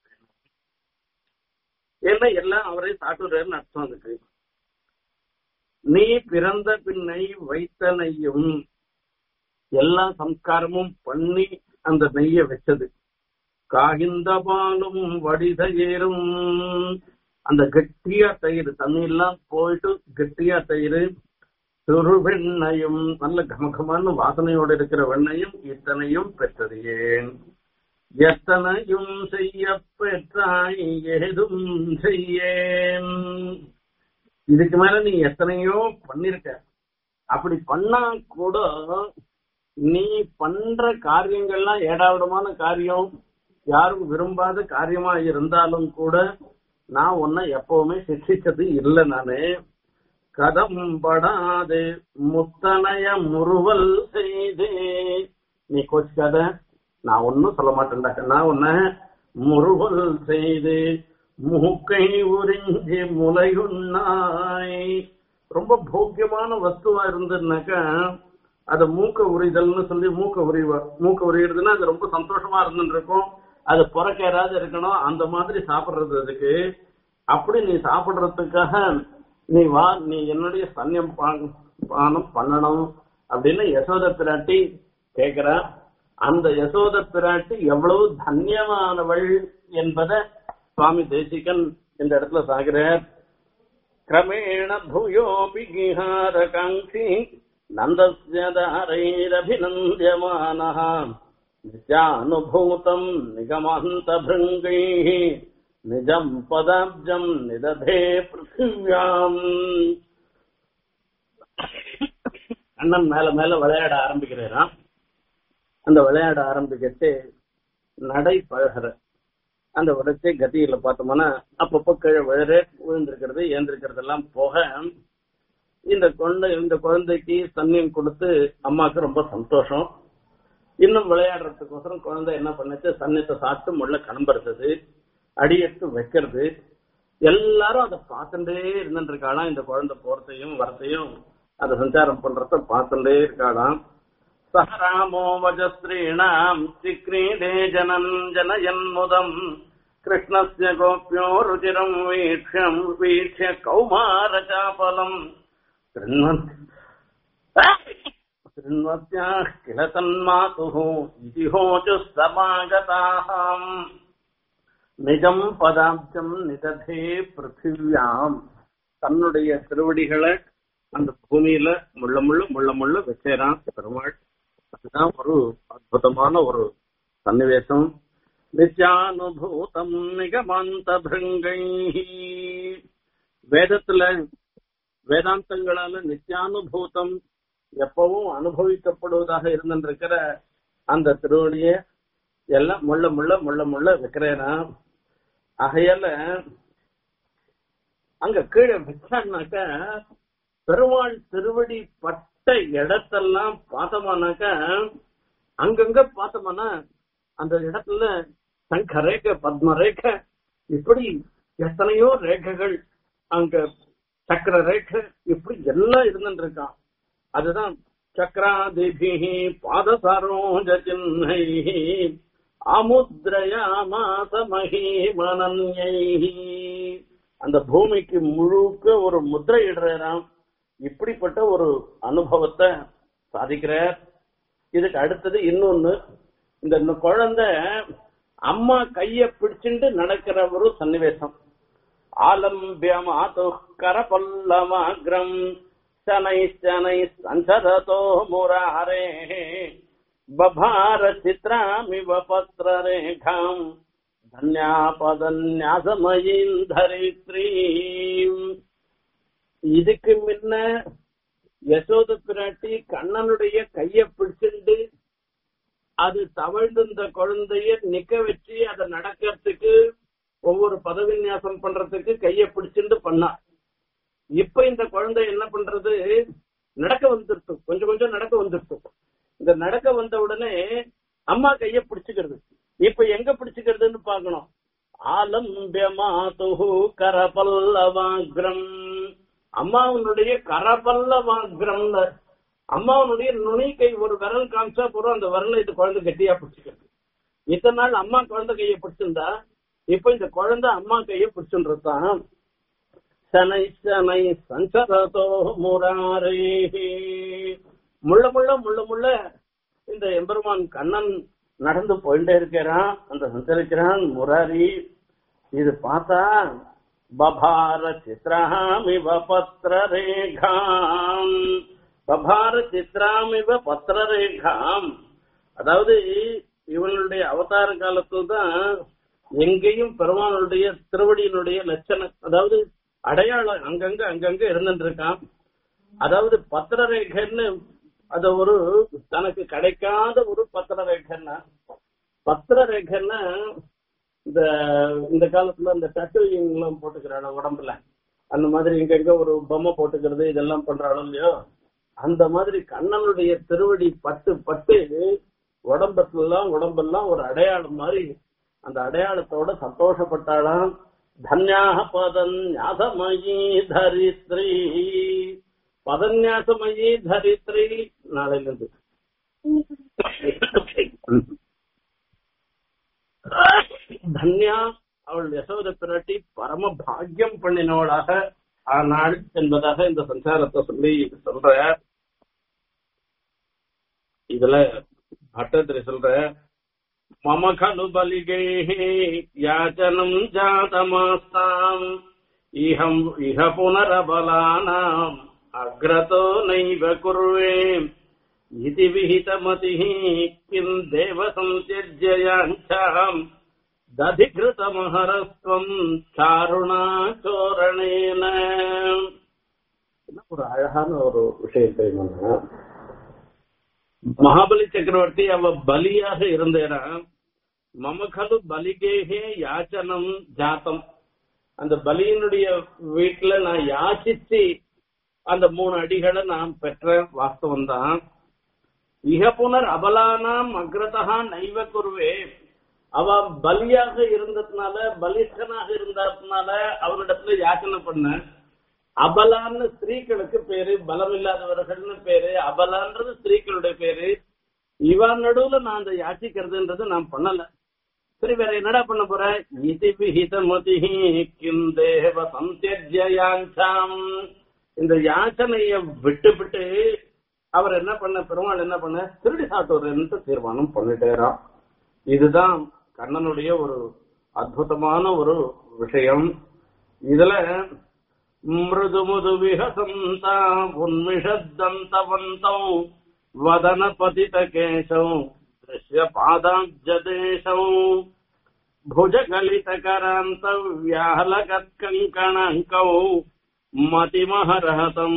ஏன்னா எல்லாம் அவரே சாட்டுறாருன்னு அர்த்தம் அதுக்கு நீ பிறந்த பின்னை வைத்தனையும் எல்லா சம்ஸ்காரமும் பண்ணி அந்த நெய்ய வச்சது காகிந்த பாலும் வடித ஏறும் அந்த கெட்டியா தயிர் தண்ணி எல்லாம் போயிட்டு கெட்டியா தயிர் சிறு வெண்ணையும் நல்ல கமகமான வாசனையோடு இருக்கிற வெண்ணையும் இத்தனையும் பெற்றது ஏன் எத்தனையும் செய்ய பெற்றாய் ஏதும் செய்யேன் இதுக்கு மேல நீ எத்தனையோ பண்ணிருக்க அப்படி பண்ணா கூட நீ பண்ற காரியங்கள்லாம் ஏடாவிடமான காரியம் யாரும் விரும்பாத காரியமா இருந்தாலும் கூட நான் உன்னை எப்பவுமே சிக்ஷிச்சது இல்லை நானு கதம்படாது முத்தனைய முறுவல் செய்தே நீ கோச்சிக்காத நான் ஒன்னும் சொல்ல மாட்டேன்டா நான் உன்னை முறுவல் செய்து மூக்கை உறிஞ்சி முலையுண்ணாய் ரொம்ப போக்கியமான வஸ்துவா இருந்ததுனாக்கா அத மூக்க உரிதல்னு சொல்லி மூக்க உரிவா மூக்க உரியுறதுன்னா அது ரொம்ப சந்தோஷமா இருந்துட்டு இருக்கும் அது புறக்கேறாது இருக்கணும் அந்த மாதிரி சாப்பிடுறது அதுக்கு அப்படி நீ சாப்பிடுறதுக்காக நீ வா நீ என்னுடைய சன்னியம் பானம் பண்ணணும் அப்படின்னு யசோத பிராட்டி கேக்குற அந்த யசோத பிராட்டி எவ்வளவு தன்யமானவள் என்பதை சுவாமி தேசிகன் இந்த இடத்துல சாகிறார் கிரமேண பூயோபி கிஹார காங்கி நந்தஸ்ய தாரைரபிநந்தியமானः நித்யானுபூதம் நிகமாந்த பிருங்கைः நிஜம் பதாப்ஜம் நிததே பிருத்திவியாம் அண்ணன் மேல மேல விளையாட ஆரம்பிக்கிறாராம் அந்த விளையாட ஆரம்பிக்கச்சு நடை பழகிற அந்த உடச்சை கதியில பார்த்தோம்னா அப்பப்போ கீழே விழற விழுந்திருக்கிறது ஏந்திருக்கிறது எல்லாம் போக இந்த குழந்தை இந்த குழந்தைக்கு தண்ணியும் கொடுத்து அம்மாவுக்கு ரொம்ப சந்தோஷம் இன்னும் விளையாடுறதுக்கோசரம் குழந்தை என்ன பண்ணுச்சு சன்னத்தை சாப்பிட்டு முள்ள கிளம்புறது அடியெடுத்து வைக்கிறது எல்லாரும் அதை பார்த்துட்டே இருந்துட்டு இருக்காளாம் இந்த குழந்தை போறதையும் வரத்தையும் அதை சஞ்சாரம் பண்றத பார்த்துட்டே இருக்காளாம் சஹராமோ வஜஸ்ரீணாம் சிக்ரீடே ஜனன் ஜனயன்முதம் கிருஷ்ணஸ்ய கோப்யோ ருச்சிரம் வீக்ஷம் வீக்ஷ்ய கௌமாரச்சாபலம் शृण्वत्याः किल तन्मातुः इति होचुः समागताः நிஜம் பதாப்ஜம் நிததே பிருத்திவியாம் தன்னுடைய திருவடிகளை அந்த பூமியில முள்ள முள்ள முள்ள முள்ள வச்சேரான் பெருமாள் அதுதான் ஒரு அற்புதமான ஒரு சன்னிவேசம் நித்யானுபூதம் நிகமாந்த பிருங்கை வேதத்துல வேதாந்தங்களால எல்லாம் முள்ள முள்ள முள்ள முள்ள வைக்கிறேனா ஆகையால அங்க கீழே வச்சான்னாக்க பெருமாள் திருவடி பட்ட இடத்தெல்லாம் பார்த்தோம்னாக்க அங்கங்க பார்த்தோம்னா அந்த இடத்துல சங்க ரேகை பத்ம ரேகை இப்படி எத்தனையோ ரேகைகள் அங்க சக்கர ரேகை இப்படி எல்லாம் இருந்துட்டு இருக்கான் அதுதான் சக்கராதிபி பாதசரோஜ சின்னை அமுத்ரயாமாச மகிமனன்யை அந்த பூமிக்கு முழுக்க ஒரு முத்திரை இடுறாராம் இப்படிப்பட்ட ஒரு அனுபவத்தை சாதிக்கிறார் இதுக்கு அடுத்தது இன்னொன்னு இந்த நு- குழந்தை அம்மா கைய பிடிச்சுட்டு நடக்கிற ஒரு சன்னிவேசம் ஆலம்பியமாது கரபல்லமாகிரம் சனை சனை சஞ்சததோ முராரே பபார சித்ராமிவ பத்ரரேகாம் தன்யாபதன்யாசமயீம் தரித்ரீம் இதுக்கு முன்ன யசோத பிராட்டி கண்ணனுடைய கைய பிடிச்சிண்டு அது தவழ்ந்த குழந்தைய நிக்க வச்சு அதை நடக்கிறதுக்கு ஒவ்வொரு பதவிநியாசம் பண்றதுக்கு கைய பிடிச்சிண்டு பண்ணா இப்ப இந்த குழந்தை என்ன பண்றது நடக்க வந்துருச்சு கொஞ்சம் கொஞ்சம் நடக்க வந்துருச்சு இந்த நடக்க வந்த உடனே அம்மா கைய பிடிச்சுக்கிறது இப்ப எங்க பிடிச்சுக்கிறதுன்னு பாக்கணும் ஆலம்பியமாது கரபல்லவாகிரம் அம்மாவனுடைய கரபல்லவாகிரம் அம்மாவனுடைய நுனிக்கை ஒரு விரல் காமிச்சா போறோம் அந்த விரலை இது குழந்தை கெட்டியா பிடிச்சுக்கிறது இத்தனை நாள் அம்மா குழந்தை கையை பிடிச்சிருந்தா இப்ப இந்த குழந்தை அம்மா கையை பிடிச்சுன்றதுதான் சனை சனை சஞ்சரதோ முராரே முள்ள முள்ள முள்ள முள்ள இந்த எம்பெருமான் கண்ணன் நடந்து போயிட்டே இருக்கிறான் அந்த சஞ்சரிக்கிறான் முராரி இது பார்த்தா பபார சித்ராமிவ பத்ரரேகாம் பபார சித்ராமிவ பத்ரரேகாம் அதாவது இவனுடைய அவதார காலத்துல தான் எங்கேயும் பெருமானுடைய திருவடியினுடைய லட்சணம் அதாவது அடையாளம் அங்கங்க அங்கங்க இருந்துட்டு இருக்கான் அதாவது பத்திரரேகைன்னு அது ஒரு தனக்கு கிடைக்காத ஒரு பத்திரரேகைன்னா பத்திரரேகைன்னா இந்த இந்த காலத்துல இந்த டட்டுவிங் எல்லாம் போட்டுக்கிறாங்க உடம்புல அந்த மாதிரி இங்க எங்க ஒரு பொம்மை போட்டுக்கிறது இதெல்லாம் பண்றாளோ இல்லையோ அந்த மாதிரி கண்ணனுடைய திருவடி பட்டு பட்டு உடம்புலாம் உடம்பெல்லாம் ஒரு அடையாளம் மாதிரி அந்த அடையாளத்தோட சந்தோஷப்பட்டாளாம் தன்யாக பதன்யாசமயி தரித்ரி பதன்யாசமயி தரித்ரி நாளையிலிருந்து தன்யா அவள் யசோத பிராட்டி பரம பாக்கியம் பண்ணினவளாக ஆனாள் என்பதாக இந்த சஞ்சாரத்தை சொல்லி சொல்ற இதுல பட்டத்திரி சொல்ற மம खलु बलिगैः याचनम् जातमास्ताम् इहम् इह पुनरबलानाम् अग्रतो नैव कुर्वे इति विहितमतिः किम् देव संत्यज्य याञ्छाम् दधिकृतमहरस्त्वम् चारुणाचोरणेन ஒரு அழகான ஒரு விஷயம் தெரியுமா மகாபலி சக்கரவர்த்தி அவ பலியாக இருந்தேனா மமகலு பலிகேகே யாச்சனம் ஜாத்தம் அந்த பலியினுடைய வீட்டுல நான் யாச்சிச்சு அந்த மூணு அடிகளை நான் பெற்ற வாஸ்தவம் தான் இக புனர் அபலானாம் அக்ரதா நைவ குருவே அவ பலியாக இருந்ததுனால பலிஷ்டனாக இருந்ததுனால அவனிடத்துல யாச்சனை பண்ண அபலான்னு ஸ்திரீகளுக்கு பேரு பலம் இல்லாதவர்கள்னு பேரு அபலான்றது ஸ்திரீகளுடைய பேரு இவன் நடுவுல நான் அந்த யாச்சிக்கிறதுன்றது நான் பண்ணல சரி வேற என்னடா பண்ண போற இதி விஹித மதிஹி கிம் தேவ சந்தியஜயாஞ்சாம் இந்த யாச்சனைய விட்டு விட்டு அவர் என்ன பண்ண பெருமாள் என்ன பண்ண திருடி சாட்டுறேன்ட்டு தீர்மானம் பண்ணிட்டேராம் இதுதான் கண்ணனுடைய ஒரு அற்புதமான ஒரு விஷயம் இதுல மிருது முது விஹசந்தா உன்மிஷத்தந்தவந்தௌ வதன பதித கேசௌ திருஷ்ய பாதாப்ஜதேசௌ भुजगलितकरान्त व्याहलकत्कङ्कणङ्कौ मतिमहरहतम्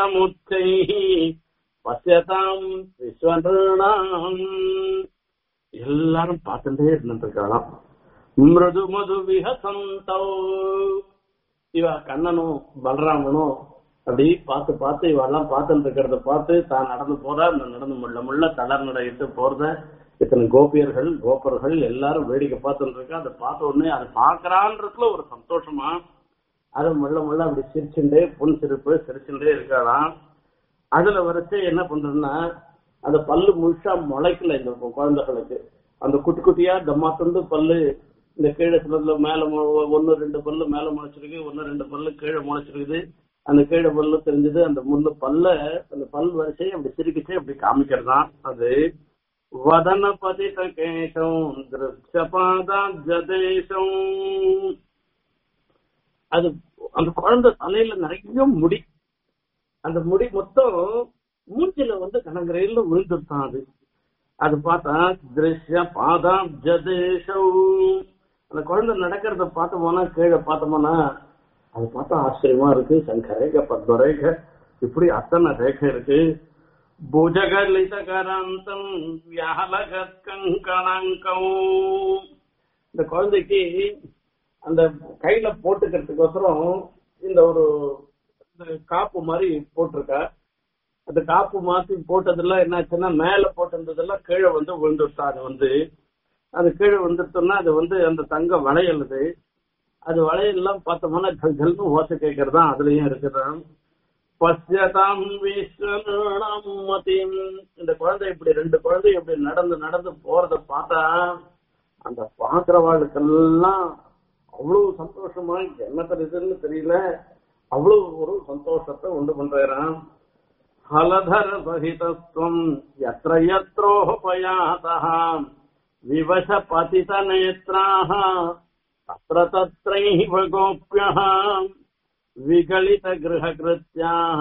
मतिमहरतमुच्चैः पश्यताम् विश्वनृणाम् எல்லாரும் பார்த்துட்டே இருந்துட்டு இருக்கலாம் மிருது மது விஹசந்தோ இவ கண்ணனும் பலராமனும் அப்படி பார்த்து பார்த்து இவெல்லாம் பார்த்துட்டு இருக்கிறத பார்த்து தான் நடந்து போறா அந்த நடந்து முள்ள முள்ள தளர் நடையிட்டு போறத இத்தனை கோபியர்கள் கோபர்கள் எல்லாரும் வேடிக்கை பார்த்துட்டு இருக்கா அதை பார்த்த உடனே அதை பார்க்கறான்றதுல ஒரு சந்தோஷமா அதை முள்ள முள்ள அப்படி சிரிச்சுட்டே புன் சிரிப்பு சிரிச்சுட்டே இருக்காளாம் அதுல வரைச்சு என்ன பண்றதுன்னா அந்த பல்லு முழுசா முளைக்கல இந்த குழந்தைகளுக்கு அந்த குட்டி குட்டியா தம்மா துண்டு பல்லு இந்த கீழே சிலதுல மேல மு- ஒண்ணு ரெண்டு பல்லு மேல முளைச்சிருக்கு ஒண்ணு ரெண்டு பல்லு கீழே முளைச்சிருக்குது அந்த கீழே பல்லு தெரிஞ்சது அந்த முன்னு பல்ல அந்த பல் வரிசையை அப்படி சிரிக்கிச்சு அப்படி காமிக்கிறதான் அது வதன பதித கேசம் திருஷ்யபாதா ஜதேசம் அது அந்த குழந்தை தலையில நிறைய முடி அந்த முடி மொத்தம் மூஞ்சில வந்து கனங்கரையில விழுந்துட்டான் அது அது பார்த்தா திருஷ்ய பாதாம் ஜதேஷம் அந்த குழந்தை நடக்கிறத பார்த்தோம்னா கீழே பார்த்தோம்னா அது பார்த்தா ஆச்சரியமா இருக்கு சங்க ரேகை பத்ம ரேகை இப்படி அத்தனை ரேகை இருக்கு புஜகலிதகராந்தம் வியாலகத் கங்கணங்கம் இந்த குழந்தைக்கு அந்த கையில போட்டுக்கிறதுக்கோசரம் இந்த ஒரு இந்த காப்பு மாதிரி போட்டிருக்கா அந்த காப்பு மாத்தி போட்டதெல்லாம் என்னாச்சுன்னா மேல போட்டிருந்ததெல்லாம் கீழே வந்து விழுந்துட்டா அது வந்து அது கீழே வந்துட்டோம்னா அது வந்து அந்த தங்க வளையலுது அது வளையல்லாம் பார்த்தோம்னா ஜல் ஜல்னு ஓசை கேட்கறதா அதுலயும் இருக்குதான் பசியதாம் விஸ்வநாம் மதிம் இந்த குழந்தை இப்படி ரெண்டு குழந்தை இப்படி நடந்து நடந்து போறத பார்த்தா அந்த பாக்குறவாளுக்கெல்லாம் அவ்வளவு சந்தோஷமா என்ன தெரியுதுன்னு தெரியல அவ்வளவு ஒரு சந்தோஷத்தை உண்டு பண்றான் ஹலதர சகிதத்துவம் எத்திர எத்ரோபயாதः விவச பதித நேத்ராः தத்ர தத்ரைவ கோப்யः விகலித கிரககிருத்யாः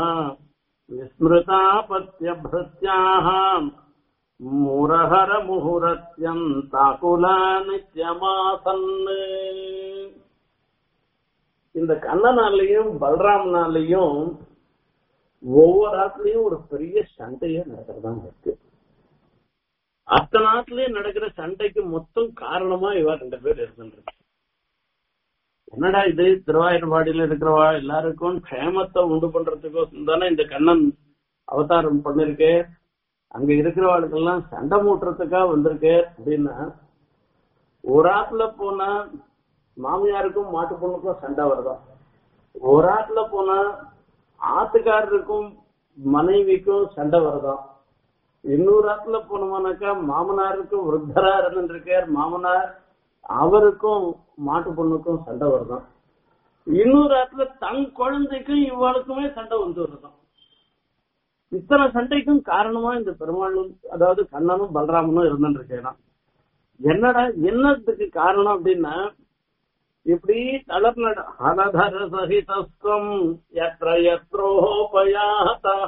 விஸ்மிருதாபத்யभृत्याः முரஹர முஹுரத்யம் தாக்குலா நித்யமாசன்னு இந்த கண்ணனாலையும் பலராமனாலையும் ஒவ்வொரு ஆத்துலயும் ஒரு பெரிய சண்டையே நடக்கிறதா இருக்கு அத்தனை நாட்டுலயும் நடக்கிற சண்டைக்கு மொத்தம் காரணமா இவா ரெண்டு பேர் இருந்துருக்கு என்னடா இது திருவாயூர்பாடியில இருக்கிறவா எல்லாருக்கும் க்ஷேமத்தை உண்டு பண்றதுக்கோசம் தானே இந்த கண்ணன் அவதாரம் பண்ணிருக்கே அங்க இருக்கிறவாளுக்கெல்லாம் சண்டை மூட்டுறதுக்கா வந்திருக்கு அப்படின்னா ஒரு ஆத்துல போனா மாமியாருக்கும் மாட்டு பொண்ணுக்கும் சண்டை வருதா ஒரு ஆத்துல போனா ஆத்துக்காரருக்கும் மனைவிக்கும் சண்டை வருதாம் இன்னொரு ஆத்துல போனோம்னாக்கா மாமனாருக்கும் விருத்தரா இருந்திருக்கார் மாமனார் அவருக்கும் மாட்டு பொண்ணுக்கும் சண்டை வருதாம் இன்னொரு ஆத்துல தன் குழந்தைக்கும் இவளுக்குமே சண்டை வந்து வருதாம் இத்தனை சண்டைக்கும் காரணமா இந்த பெருமாளும் அதாவது கண்ணனும் பலராமனும் இருந்துருக்கேன் என்னடா என்னத்துக்கு காரணம் அப்படின்னா இப்படி தளர்நட அனதர சகிதஸ்வம் எത്ര எத்ரோபயாதா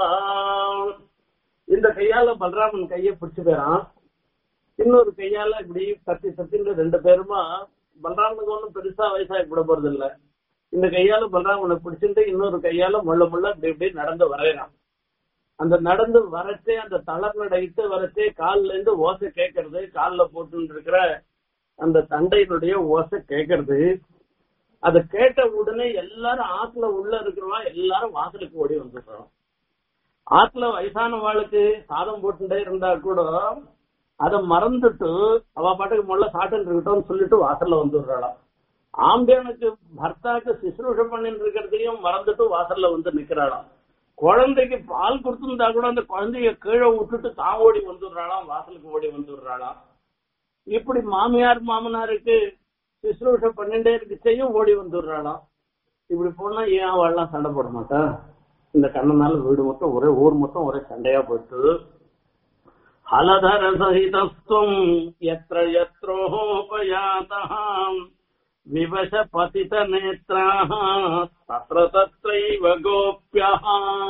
இந்த கையால பலராமன் கைய பிடிச்சு போறான் இன்னொரு கையால இப்படி தத்தி தத்தின்னு ரெண்டு பேருமா பலராமனுக்கு ஒண்ணும் பெருசா வயசாகி விட போறது இல்ல இந்த கையால பலராமனை பிடிச்சிட்டு இன்னொரு கையால முள்ள முள்ள இப்படி இப்படி நடந்து வரையறான் அந்த நடந்து வரச்சே அந்த தளர் நடைத்து வரச்சே கால்ல இருந்து ஓசை கேட்கறது கால்ல போட்டு இருக்கிற அந்த தண்டையினுடைய ஓசை கேட்கறது அதை கேட்ட உடனே எல்லாரும் ஆத்துல உள்ள இருக்கிறவா எல்லாரும் வாசலுக்கு ஓடி வந்துடுறோம் ஆத்துல வயசானவாளுக்கு சாதம் போட்டுட்டே இருந்தா கூட அதை மறந்துட்டு அவ பாட்டுக்கு முள்ள சாப்பிட்டு இருக்கட்டும் சொல்லிட்டு வாசல்ல வந்துடுறாளாம் ஆம்பியனுக்கு பர்த்தாக்கு சிசுரூஷம் பண்ணிட்டு இருக்கிறதையும் மறந்துட்டு வாசல்ல வந்து நிக்கிறாளாம் குழந்தைக்கு பால் கொடுத்துருந்தா கூட அந்த குழந்தைய கீழே விட்டுட்டு தான் ஓடி வந்துடுறாளாம் வாசலுக்கு ஓடி வந்துடுறாளாம் இப்படி மாமியார் மாமனாருக்கு சிசுரூஷ பண்ணிட்டே இருக்கச்சையும் ஓடி வந்துடுறாளாம் இப்படி போனா ஏன் அவள்லாம் சண்டை போட மாட்டா இந்த கண்ணனால வீடு மொத்தம் ஒரே ஊர் மொத்தம் ஒரே சண்டையா போயிட்டு ஹலதர சகிதஸ்துவம் எத்திர எத்ரோபயாதாம் விவச பதித நேத்ராः தத்ர தத்ரைவ கோப்யः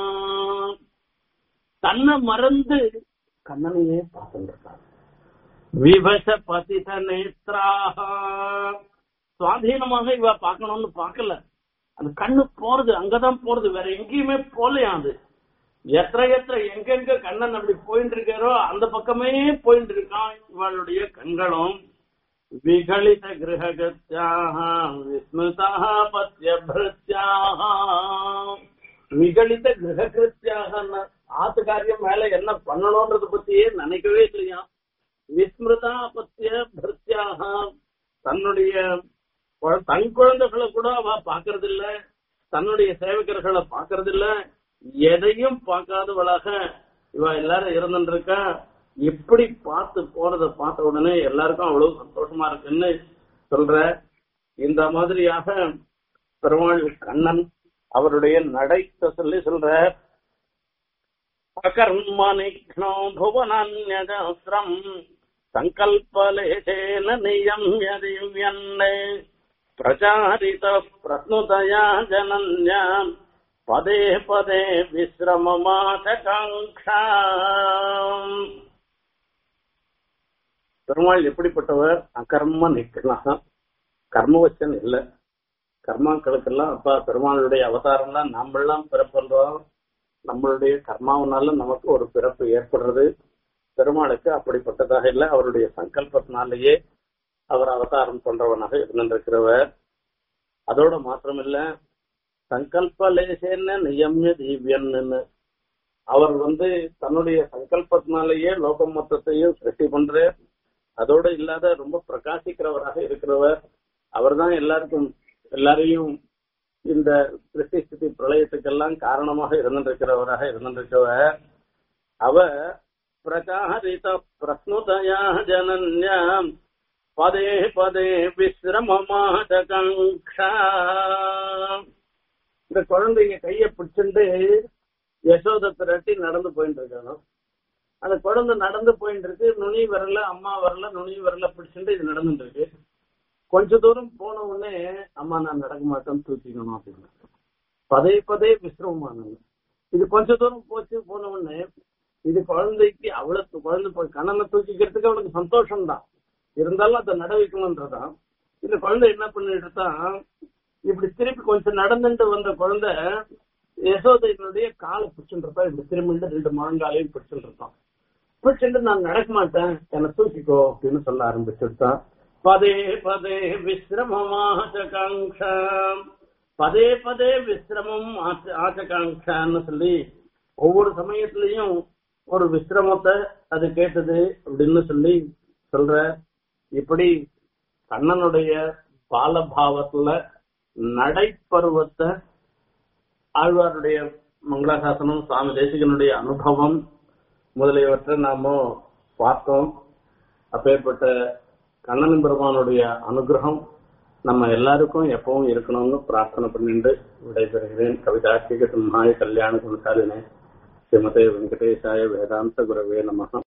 தன்னை மறந்து கண்ணனையே பார்த்துருக்காங்க விவச பதித நேத்ராக சுவாதீனமாக இவ பார்க்கணும்னு பார்க்கல அந்த கண்ணு போறது அங்கதான் போறது வேற எங்கேயுமே போலையா அது எത്ര எത്ര எங்கெங்க கண்ணன் அப்படி போயிட்டு இருக்காரோ அந்த பக்கமே போயிட்டு இருக்கான் இவளுடைய கண்களும் விகலித கிரகத்யாக விஸ்மிருதா பத்தியபிருத்யாக விகலித கிரகிருத்தியாக ஆத்து காரியம் மேல என்ன பண்ணணும்ன்றத பத்தியே நினைக்கவே இல்லையா விஸ்மிருதா பத்திய பிருத்தியாக தன்னுடைய குழ- தன் குழந்தைகளை கூட அவ பாக்குறது இல்ல தன்னுடைய சேவகர்களை பாக்குறது இல்ல எதையும் பார்க்காதவளாக இவ எல்லாரும் இருந்துட்டு இருக்கா இப்படி பார்த்து போறத பார்த்த உடனே எல்லாருக்கும் அவ்வளவு சந்தோஷமா இருக்குன்னு சொல்ற இந்த மாதிரியாக பெருமாள் கண்ணன் அவருடைய நடைத்த சொல்லி சொல்ற அகர்மனிக்னோ புவனான்யஜாஸ்திரம் சங்கல்பலேசேன நியம்ய திவ்யன்னை பிரச்சாரித பிரஸ்னுதயா ஜனன்யாம் பதே பதே விஸ்ரமமாசகாங்ஷா பெருமாள் எப்படிப்பட்டவர் அகர்ம நிக்னா கர்மவச்சன் இல்ல கர்மாக்களுக்கெல்லாம் அப்பா பெருமாளுடைய அவதாரம் தான் நாமெல்லாம் பிறப்புன்றோம் நம்மளுடைய கர்மாவனால நமக்கு ஒரு பிறப்பு ஏற்படுறது பெருமாளுக்கு அப்படிப்பட்டதாக இல்லை அவருடைய சங்கல்பத்தினாலேயே அவர் அவதாரம் பண்றவனாக இருந்திருக்கிறவர் அதோட மாத்திரமில்ல சங்கல்ப லேசேன்னு நியமிய தீவியன்னு அவர் வந்து தன்னுடைய சங்கல்பத்தினாலேயே லோகம் மொத்தத்தையும் சிருஷ்டி பண்ற அதோட இல்லாத ரொம்ப பிரகாசிக்கிறவராக இருக்கிறவர் அவர்தான் எல்லாருக்கும் எல்லாரையும் இந்த சிருஷ்டி ஸ்திதி பிரளயத்துக்கெல்லாம் காரணமாக இருந்திருக்கிறவராக இருந்திருக்கிறவர் அவர் பிரச்சாரித பிரஸ்னுதயா ஜனன்யாம் பதே பதே விஸ்ரமமாதகங்ஷா இந்த குழந்தைங்க கைய பிடிச்சிட்டு யசோத திரட்டி நடந்து போயிட்டு இருக்காங்க அந்த குழந்தை நடந்து போயிட்டு இருக்கு நுனி வரல அம்மா வரல நுனி வரல பிடிச்சிட்டு இது நடந்துட்டு இருக்கு கொஞ்ச தூரம் போன உடனே அம்மா நான் நடக்க மாட்டேன்னு தூக்கிக்கணும் அப்படின்னு பதே பதே விசிரமமானது இது கொஞ்ச தூரம் போச்சு போன உடனே இது குழந்தைக்கு அவ்வளவு குழந்தை போய் கண்ணனை தூக்கிக்கிறதுக்கு அவனுக்கு சந்தோஷம் தான் இருந்தாலும் அதை நட வைக்கணும்ன்றதான் இந்த குழந்தை என்ன பண்ணிட்டு தான் இப்படி திருப்பி கொஞ்சம் நடந்துட்டு வந்த குழந்தை யசோதையினுடைய காலை பிடிச்சுட்டு இருப்பான் இப்படி திரும்பிட்டு ரெண்டு முழங்காலையும் பிடிச்சுட்டு இருப்பான் பிடிச்சிட்டு நான் நடக்க மாட்டேன் என்னை தூக்கிக்கோ அப்படின்னு சொல்ல ஆரம்பிச்சுட்டான் பதே பதே விசிரமமாச்சகாங்ஷாம் பதே பதே விசிரமம் ஆச்ச- ஆச்சகாங்ஷான்னு சொல்லி ஒவ்வொரு சமயத்திலையும் ஒரு விசிரமத்தை அது கேட்டது அப்படின்னு சொல்லி சொல்ற இப்படி கண்ணனுடைய பாலபாவத்துல நடைப்பருவத்தை ஆழ்வாருடைய மங்களாசாசனம் சுவாமி தேசிகனுடைய அனுபவம் முதலியவற்றை நாம பார்த்தோம் அப்பேற்பட்ட கண்ணன் பெருமானுடைய அனுகிரகம் நம்ம எல்லாருக்கும் எப்பவும் இருக்கணும்னு பிரார்த்தனை பண்ணிட்டு விடைபெறுகிறேன் கவிதார்த்திக சிம்ஹாய கல்யாண குணசாலினே ஸ்ரீமதே வெங்கடேசாய வேதாந்த குரவே நமகம்